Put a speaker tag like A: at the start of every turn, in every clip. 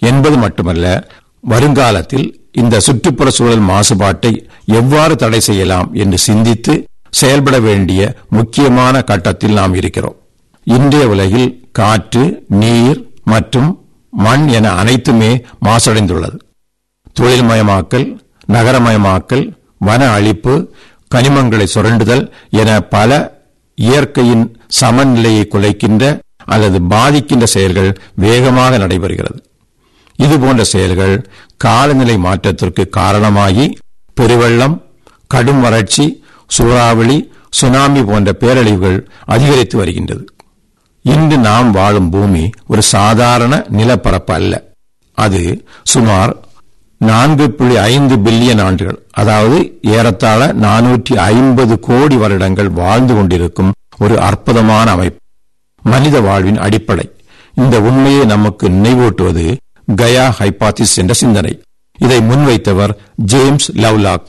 A: என்பது மட்டுமல்ல வருங்காலத்தில் இந்த சுற்றுப்புற சூழல் மாசுபாட்டை எவ்வாறு தடை செய்யலாம் என்று சிந்தித்து செயல்பட வேண்டிய முக்கியமான கட்டத்தில் நாம் இருக்கிறோம் இன்றைய உலகில் காற்று நீர் மற்றும் மண் என அனைத்துமே மாசடைந்துள்ளது தொழில்மயமாக்கல் நகரமயமாக்கல் வன அழிப்பு கனிமங்களை சுரண்டுதல் என பல இயற்கையின் சமநிலையை குலைக்கின்ற அல்லது பாதிக்கின்ற செயல்கள் வேகமாக நடைபெறுகிறது இதுபோன்ற செயல்கள் காலநிலை மாற்றத்திற்கு காரணமாகி பெருவெள்ளம் கடும் வறட்சி சூறாவளி சுனாமி போன்ற பேரழிவுகள் அதிகரித்து வருகின்றது இன்று நாம் வாழும் பூமி ஒரு சாதாரண நிலப்பரப்பு அல்ல அது சுமார் நான்கு புள்ளி ஐந்து பில்லியன் ஆண்டுகள் அதாவது ஏறத்தாழ நானூற்றி ஐம்பது கோடி வருடங்கள் வாழ்ந்து கொண்டிருக்கும் ஒரு அற்புதமான அமைப்பு மனித வாழ்வின் அடிப்படை இந்த உண்மையை நமக்கு நினைவூட்டுவது கயா ஹைபாத்திஸ் என்ற சிந்தனை இதை முன்வைத்தவர் ஜேம்ஸ் லவ்லாக்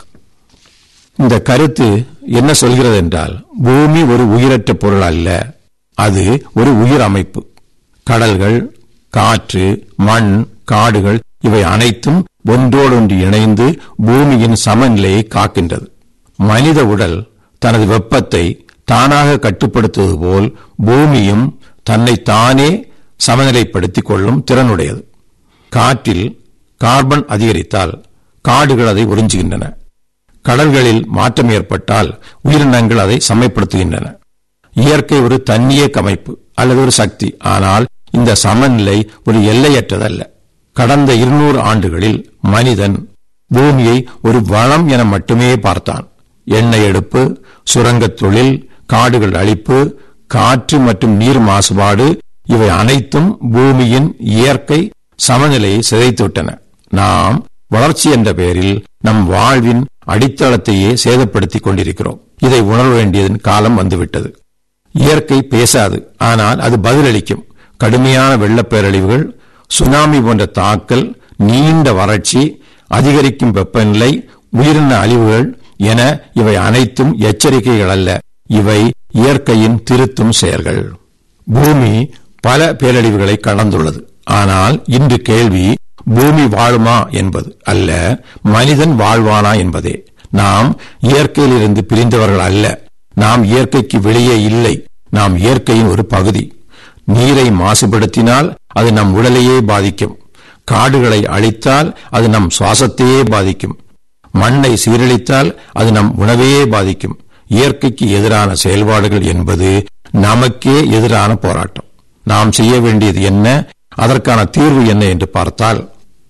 A: இந்த கருத்து என்ன சொல்கிறது என்றால் பூமி ஒரு உயிரற்ற பொருள் அல்ல அது ஒரு உயிர் அமைப்பு கடல்கள் காற்று மண் காடுகள் இவை அனைத்தும் ஒன்றோடொன்று இணைந்து பூமியின் சமநிலையை காக்கின்றது மனித உடல் தனது வெப்பத்தை தானாக கட்டுப்படுத்துவது போல் பூமியும் தன்னை தானே சமநிலைப்படுத்திக் கொள்ளும் திறனுடையது காற்றில் கார்பன் அதிகரித்தால் காடுகள் அதை உறிஞ்சுகின்றன கடல்களில் மாற்றம் ஏற்பட்டால் உயிரினங்கள் அதை சமப்படுத்துகின்றன இயற்கை ஒரு தன்னியக்க அமைப்பு அல்லது ஒரு சக்தி ஆனால் இந்த சமநிலை ஒரு எல்லையற்றதல்ல கடந்த இருநூறு ஆண்டுகளில் மனிதன் பூமியை ஒரு வளம் என மட்டுமே பார்த்தான் எண்ணெய் எடுப்பு சுரங்கத் தொழில் காடுகள் அழிப்பு காற்று மற்றும் நீர் மாசுபாடு இவை அனைத்தும் பூமியின் இயற்கை சமநிலையை சிதைத்துவிட்டன நாம் வளர்ச்சி என்ற பெயரில் நம் வாழ்வின் அடித்தளத்தையே சேதப்படுத்திக் கொண்டிருக்கிறோம் இதை உணர வேண்டியதன் காலம் வந்துவிட்டது இயற்கை பேசாது ஆனால் அது பதிலளிக்கும் கடுமையான வெள்ளப்பேரழிவுகள் சுனாமி போன்ற தாக்கல் நீண்ட வறட்சி அதிகரிக்கும் வெப்பநிலை உயிரின அழிவுகள் என இவை அனைத்தும் எச்சரிக்கைகள் அல்ல இவை இயற்கையின் திருத்தும் செயல்கள் பூமி பல பேரழிவுகளை கடந்துள்ளது ஆனால் இன்று கேள்வி பூமி வாழுமா என்பது அல்ல மனிதன் வாழ்வானா என்பதே நாம் இயற்கையிலிருந்து பிரிந்தவர்கள் அல்ல நாம் இயற்கைக்கு வெளியே இல்லை நாம் இயற்கையின் ஒரு பகுதி நீரை மாசுபடுத்தினால் அது நம் உடலையே பாதிக்கும் காடுகளை அழித்தால் அது நம் சுவாசத்தையே பாதிக்கும் மண்ணை சீரழித்தால் அது நம் உணவையே பாதிக்கும் இயற்கைக்கு எதிரான செயல்பாடுகள் என்பது நமக்கே எதிரான போராட்டம் நாம் செய்ய வேண்டியது என்ன அதற்கான தீர்வு என்ன என்று பார்த்தால்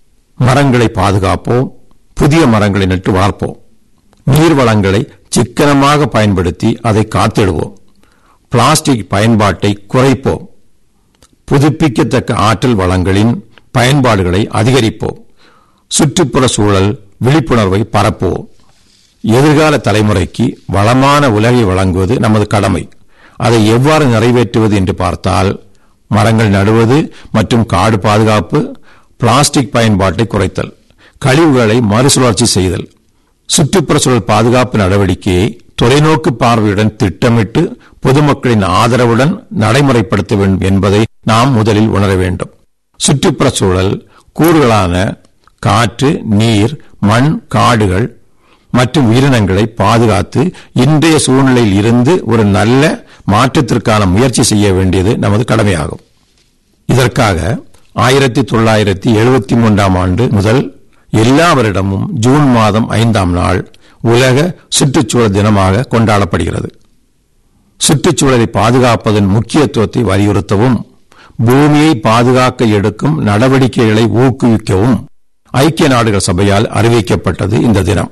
A: மரங்களை பாதுகாப்போம் புதிய மரங்களை நட்டு வளர்ப்போம் நீர் வளங்களை சிக்கனமாக பயன்படுத்தி அதை காத்திடுவோம் பிளாஸ்டிக் பயன்பாட்டை குறைப்போம் புதுப்பிக்கத்தக்க ஆற்றல் வளங்களின் பயன்பாடுகளை அதிகரிப்போம் சுற்றுப்புற சூழல் விழிப்புணர்வை பரப்புவோம் எதிர்கால தலைமுறைக்கு வளமான உலகை வழங்குவது நமது கடமை அதை எவ்வாறு நிறைவேற்றுவது என்று பார்த்தால் மரங்கள் நடுவது மற்றும் காடு பாதுகாப்பு பிளாஸ்டிக் பயன்பாட்டை குறைத்தல் கழிவுகளை மறுசுழற்சி செய்தல் சுற்றுப்புற சூழல் பாதுகாப்பு நடவடிக்கையை தொலைநோக்கு பார்வையுடன் திட்டமிட்டு பொதுமக்களின் ஆதரவுடன் நடைமுறைப்படுத்த வேண்டும் என்பதை நாம் முதலில் உணர வேண்டும் சுற்றுப்புற சூழல் கூறுகளான காற்று நீர் மண் காடுகள் மற்றும் உயிரினங்களை பாதுகாத்து இன்றைய சூழ்நிலையில் இருந்து ஒரு நல்ல மாற்றத்திற்கான முயற்சி செய்ய வேண்டியது நமது கடமையாகும் இதற்காக ஆயிரத்தி தொள்ளாயிரத்தி எழுபத்தி மூன்றாம் ஆண்டு முதல் எல்லா வருடமும் ஜூன் மாதம் ஐந்தாம் நாள் உலக சுற்றுச்சூழல் தினமாக கொண்டாடப்படுகிறது சுற்றுச்சூழலை பாதுகாப்பதன் முக்கியத்துவத்தை வலியுறுத்தவும் பூமியை பாதுகாக்க எடுக்கும் நடவடிக்கைகளை ஊக்குவிக்கவும் ஐக்கிய நாடுகள் சபையால் அறிவிக்கப்பட்டது இந்த தினம்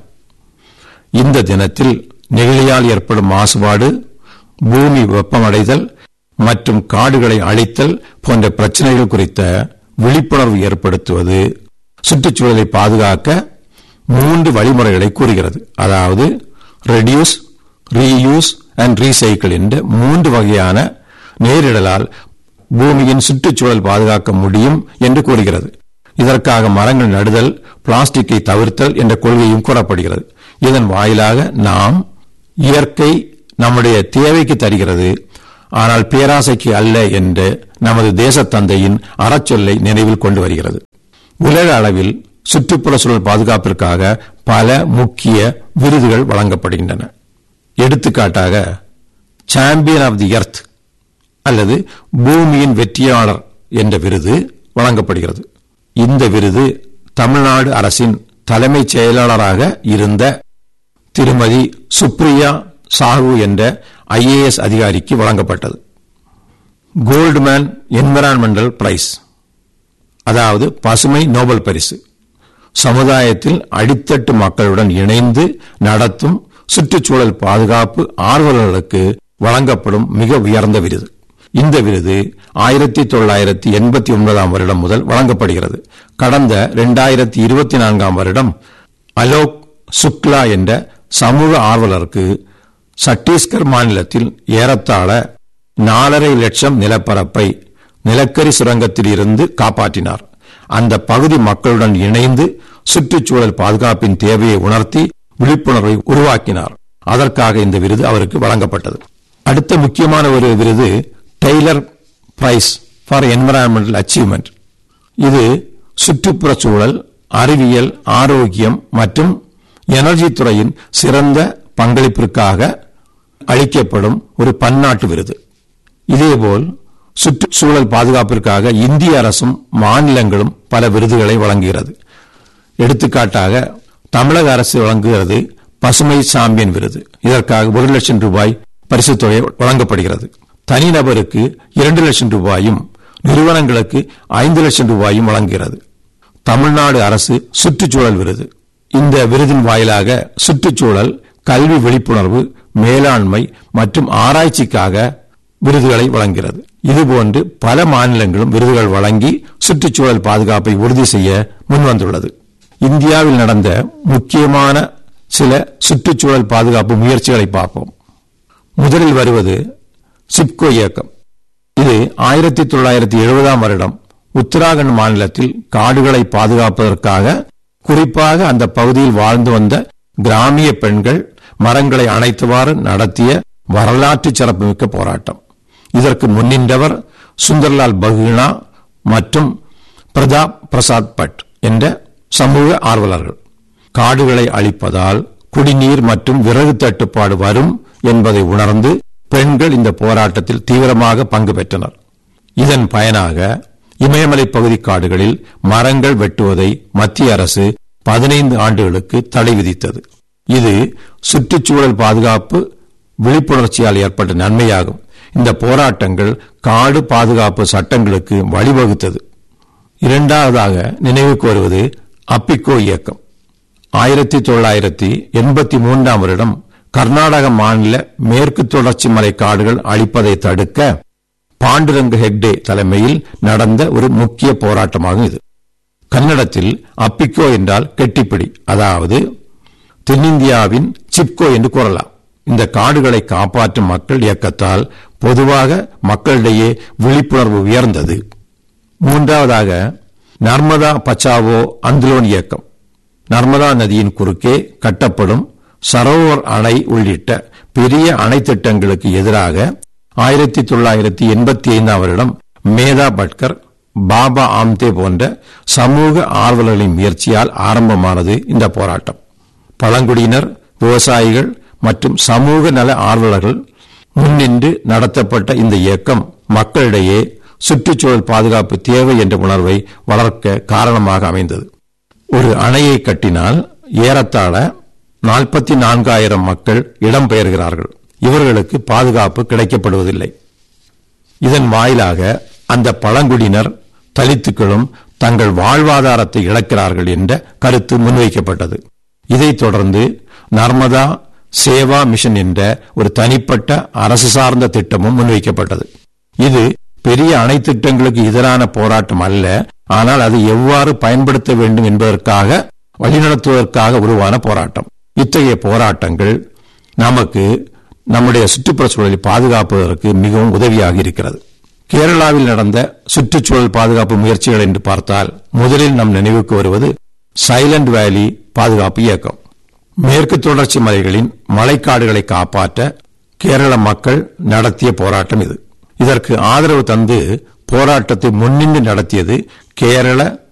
A: இந்த தினத்தில் நெகிழியால் ஏற்படும் மாசுபாடு பூமி வெப்பமடைதல் மற்றும் காடுகளை அழித்தல் போன்ற பிரச்சனைகள் குறித்த விழிப்புணர்வு ஏற்படுத்துவது சுற்றுச்சூழலை பாதுகாக்க மூன்று வழிமுறைகளை கூறுகிறது அதாவது ரெடியூஸ் ரீயூஸ் அண்ட் ரீசைக்கிள் என்ற மூன்று வகையான நேரிடலால் பூமியின் சுற்றுச்சூழல் பாதுகாக்க முடியும் என்று கூறுகிறது இதற்காக மரங்கள் நடுதல் பிளாஸ்டிக்கை தவிர்த்தல் என்ற கொள்கையும் கூறப்படுகிறது இதன் வாயிலாக நாம் இயற்கை நம்முடைய தேவைக்கு தருகிறது ஆனால் பேராசைக்கு அல்ல என்று நமது தேசத்தந்தையின் அறச்சொல்லை நினைவில் கொண்டு வருகிறது உலக அளவில் சுற்றுப்புற சூழல் பாதுகாப்பிற்காக பல முக்கிய விருதுகள் வழங்கப்படுகின்றன எடுத்துக்காட்டாக சாம்பியன் ஆஃப் தி எர்த் அல்லது பூமியின் வெற்றியாளர் என்ற விருது வழங்கப்படுகிறது இந்த விருது தமிழ்நாடு அரசின் தலைமைச் செயலாளராக இருந்த திருமதி சுப்ரியா சாஹூ என்ற ஐஏஎஸ் அதிகாரிக்கு வழங்கப்பட்டது கோல்ட்மேன் என்விரான்மெண்டல் பிரைஸ் அதாவது பசுமை நோபல் பரிசு சமுதாயத்தில் அடித்தட்டு மக்களுடன் இணைந்து நடத்தும் சுற்றுச்சூழல் பாதுகாப்பு ஆர்வலர்களுக்கு வழங்கப்படும் மிக உயர்ந்த விருது இந்த விருது ஆயிரத்தி தொள்ளாயிரத்தி எண்பத்தி ஒன்பதாம் வருடம் முதல் வழங்கப்படுகிறது கடந்த இரண்டாயிரத்தி இருபத்தி நான்காம் வருடம் அலோக் சுக்லா என்ற சமூக ஆர்வலருக்கு சத்தீஸ்கர் மாநிலத்தில் ஏறத்தாழ நாலரை லட்சம் நிலப்பரப்பை நிலக்கரி சுரங்கத்தில் இருந்து காப்பாற்றினார் அந்த பகுதி மக்களுடன் இணைந்து சுற்றுச்சூழல் பாதுகாப்பின் தேவையை உணர்த்தி விழிப்புணர்வை உருவாக்கினார் அதற்காக இந்த விருது அவருக்கு வழங்கப்பட்டது அடுத்த முக்கியமான ஒரு விருது Tyler prize for environmental achievement இது சுற்றுப்புற சூழல் அறிவியல் ஆரோக்கியம் மற்றும் எனர்ஜி துறையின் சிறந்த பங்களிப்பிற்காக அளிக்கப்படும் ஒரு பன்னாட்டு விருது இதேபோல் சுற்றுச்சூழல் பாதுகாப்பிற்காக இந்திய அரசும் மாநிலங்களும் பல விருதுகளை வழங்குகிறது எடுத்துக்காட்டாக தமிழக அரசு வழங்குகிறது பசுமை சாம்பியன் விருது இதற்காக ஒரு லட்சம் ரூபாய் பரிசுத் தொகை வழங்கப்படுகிறது தனிநபருக்கு இரண்டு லட்சம் ரூபாயும் நிறுவனங்களுக்கு ஐந்து லட்சம் ரூபாயும் வழங்குகிறது தமிழ்நாடு அரசு சுற்றுச்சூழல் விருது இந்த விருதின் வாயிலாக சுற்றுச்சூழல் கல்வி விழிப்புணர்வு மேலாண்மை மற்றும் ஆராய்ச்சிக்காக விருதுகளை வழங்குகிறது இதுபோன்று பல மாநிலங்களும் விருதுகள் வழங்கி சுற்றுச்சூழல் பாதுகாப்பை உறுதி செய்ய முன்வந்துள்ளது இந்தியாவில் நடந்த முக்கியமான சில சுற்றுச்சூழல் பாதுகாப்பு முயற்சிகளை பார்ப்போம் முதலில் வருவது சிப்கோ இயக்கம் இது ஆயிரத்தி தொள்ளாயிரத்தி எழுபதாம் வருடம் உத்தராகண்ட் மாநிலத்தில் காடுகளை பாதுகாப்பதற்காக குறிப்பாக அந்த பகுதியில் வாழ்ந்து வந்த கிராமிய பெண்கள் மரங்களை அணைத்தவாறு நடத்திய வரலாற்று சிறப்புமிக்க போராட்டம் இதற்கு முன்னின்றவர் சுந்தர்லால் பகுனா மற்றும் பிரதாப் பிரசாத் பட் என்ற சமூக ஆர்வலர்கள் காடுகளை அழிப்பதால் குடிநீர் மற்றும் விறகு தட்டுப்பாடு வரும் என்பதை உணர்ந்து பெண்கள் இந்த போராட்டத்தில் தீவிரமாக பங்கு பெற்றனர் இதன் பயனாக இமயமலை பகுதி காடுகளில் மரங்கள் வெட்டுவதை மத்திய அரசு பதினைந்து ஆண்டுகளுக்கு தடை விதித்தது இது சுற்றுச்சூழல் பாதுகாப்பு விழிப்புணர்ச்சியால் ஏற்பட்ட நன்மையாகும் இந்த போராட்டங்கள் காடு பாதுகாப்பு சட்டங்களுக்கு வழிவகுத்தது இரண்டாவதாக நினைவுக்கு வருவது அப்பிக்கோ இயக்கம் ஆயிரத்தி தொள்ளாயிரத்தி எண்பத்தி மூன்றாம் வருடம் கர்நாடக மாநில மேற்கு தொடர்ச்சி மலை காடுகள் அழிப்பதை தடுக்க பாண்டுரங்க ஹெக்டே தலைமையில் நடந்த ஒரு முக்கிய போராட்டமாகும் இது கன்னடத்தில் அப்பிக்கோ என்றால் கெட்டிப்பிடி அதாவது தென்னிந்தியாவின் சிப்கோ என்று கூறலாம் இந்த காடுகளை காப்பாற்றும் மக்கள் இயக்கத்தால் பொதுவாக மக்களிடையே விழிப்புணர்வு உயர்ந்தது மூன்றாவதாக நர்மதா பச்சாவோ அந்துலோன் இயக்கம் நர்மதா நதியின் குறுக்கே கட்டப்படும் சரோவர் அணை உள்ளிட்ட பெரிய அணை திட்டங்களுக்கு எதிராக ஆயிரத்தி தொள்ளாயிரத்தி எண்பத்தி ஐந்தாம் வருடம் மேதா பட்கர் பாபா ஆம்தே போன்ற சமூக ஆர்வலர்களின் முயற்சியால் ஆரம்பமானது இந்த போராட்டம் பழங்குடியினர் விவசாயிகள் மற்றும் சமூக நல ஆர்வலர்கள் முன்னின்று நடத்தப்பட்ட இந்த இயக்கம் மக்களிடையே சுற்றுச்சூழல் பாதுகாப்பு தேவை என்ற உணர்வை வளர்க்க காரணமாக அமைந்தது ஒரு அணையை கட்டினால் ஏறத்தாழ நாற்பத்தி நான்காயிரம் மக்கள் இடம்பெயர்கிறார்கள் இவர்களுக்கு பாதுகாப்பு கிடைக்கப்படுவதில்லை இதன் வாயிலாக அந்த பழங்குடியினர் தலித்துக்களும் தங்கள் வாழ்வாதாரத்தை இழக்கிறார்கள் என்ற கருத்து முன்வைக்கப்பட்டது இதைத் தொடர்ந்து நர்மதா சேவா மிஷன் என்ற ஒரு தனிப்பட்ட அரசு சார்ந்த திட்டமும் முன்வைக்கப்பட்டது இது பெரிய அணை திட்டங்களுக்கு எதிரான போராட்டம் அல்ல ஆனால் அது எவ்வாறு பயன்படுத்த வேண்டும் என்பதற்காக வழிநடத்துவதற்காக உருவான போராட்டம் இத்தகைய போராட்டங்கள் நமக்கு நம்முடைய சுற்றுப்புற சூழலை பாதுகாப்பதற்கு மிகவும் உதவியாக இருக்கிறது கேரளாவில் நடந்த சுற்றுச்சூழல் பாதுகாப்பு முயற்சிகள் என்று பார்த்தால் முதலில் நம் நினைவுக்கு வருவது சைலண்ட் வேலி பாதுகாப்பு இயக்கம் மேற்கு தொடர்ச்சி மலைகளின் மழைக்காடுகளை காப்பாற்ற கேரள மக்கள் நடத்திய போராட்டம் இது இதற்கு ஆதரவு தந்து போராட்டத்தை முன்னின்று நடத்தியது கேரள